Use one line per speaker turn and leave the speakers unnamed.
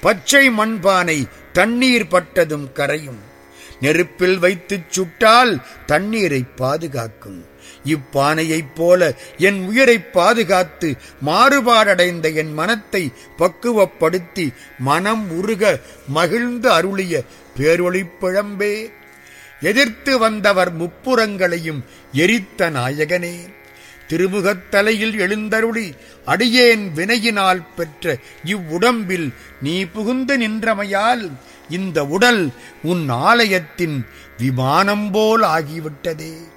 பச்சை மண்பானை தண்ணீர் பட்டதும் கரையும் நெருப்பில் வைத்துச் சுட்டால் தண்ணீரை பாதுகாக்கும் இப்பானையைப் போல என் உயிரைப் பாதுகாத்து மாறுபாடடைந்த என் மனத்தை பக்குவப்படுத்தி மனம் உருக மகிழ்ந்து அருளிய பேரொளிப் பிழம்பே எதிர்த்து வந்தவர் முப்புறங்களையும் எரித்த நாயகனே திருமுகத்தலையில் எழுந்தருளி அடியேன் வினையினால் பெற்ற இவ்வுடம்பில் நீ புகுந்து நின்றமையால் இந்த உடல் உன் ஆலயத்தின் விமானம் போல் ஆகிவிட்டதே